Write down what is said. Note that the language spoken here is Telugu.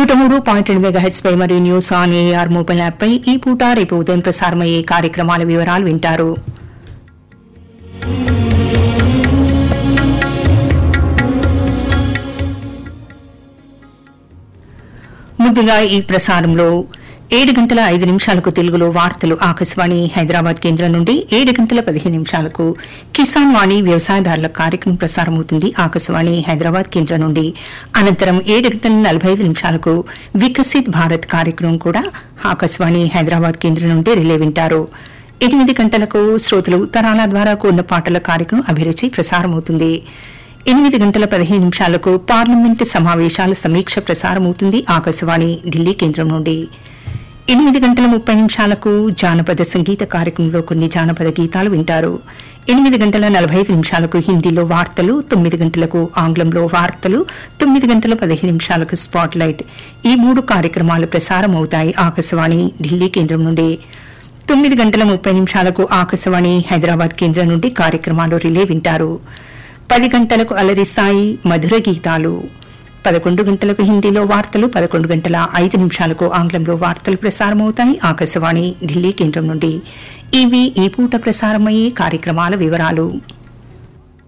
నూట మూడు పాయింట్ రెండు మెగా హెడ్స్ పై మరియు news on AIR mobile app పై ఈ పూట రేపు ఉదయం ప్రసారమయ్యే కార్యక్రమాల వివరాలు వింటారు ముందుగా ఈ ప్రసారంలో ఏడు గంటల ఐదు నిమిషాలకు తెలుగులో వార్తలు ఆకాశవాణి హైదరాబాద్ కేంద్రం నుండి ఏడు గంటల పదిహేను నిమిషాలకు కిసాన్ వాణి వ్యవసాయదారుల కార్యక్రమం ప్రసారమవుతుంది ఆకాశవాణి హైదరాబాద్ కేంద్రం నుండి అనంతరం ఏడు గంటల నలభై ఐదు నిమిషాలకు వికసిత్ భారత్ కార్యక్రమం కూడా ఆకాశవాణి హైదరాబాద్ కేంద్రం నుండి రిలే వింటారు ఎనిమిది గంటలకు శ్రోతలు ఉత్తరాల ద్వారా కూడిన పాటల కార్యక్రమం అభిరుచి ప్రసారమవుతుంది ఎనిమిది గంటల పదిహేను నిమిషాలకు పార్లమెంటు సమావేశాల సమీక్ష ప్రసారమవుతుంది ఆకాశవాణి ఢిల్లీ కేంద్రం నుండి ఎనిమిది గంటల ముప్పై నిమిషాలకు జానపద సంగీత కార్యక్రమంలో కొన్ని జానపద గీతాలు వింటారు ఎనిమిది గంటల నలభై ఐదు నిమిషాలకు హిందీలో వార్తలు తొమ్మిది గంటలకు ఆంగ్లంలో వార్తలు తొమ్మిది గంటల పదిహేను నిమిషాలకు స్పాట్ లైట్ ఈ మూడు కార్యక్రమాలు ప్రసారమవుతాయి ఆకాశవాణి ఢిల్లీ కేంద్రం నుండి తొమ్మిది గంటల ముప్పై నిమిషాలకు ఆకాశవాణి హైదరాబాద్ కేంద్రం నుండి కార్యక్రమాలు రిలే వింటారు పది గంటలకు అలరిస్తాయి మధుర గీతాలు పదకొండు గంటలకు హిందీలో వార్తలు పదకొండు గంటల ఐదు నిమిషాలకు ఆంగ్లంలో వార్తలు ప్రసారమవుతాయి ఆకాశవాణి ఢిల్లీ కేంద్రం నుండి ఇవి ఈ పూట ప్రసారమయ్యే కార్యక్రమాల వివరాలు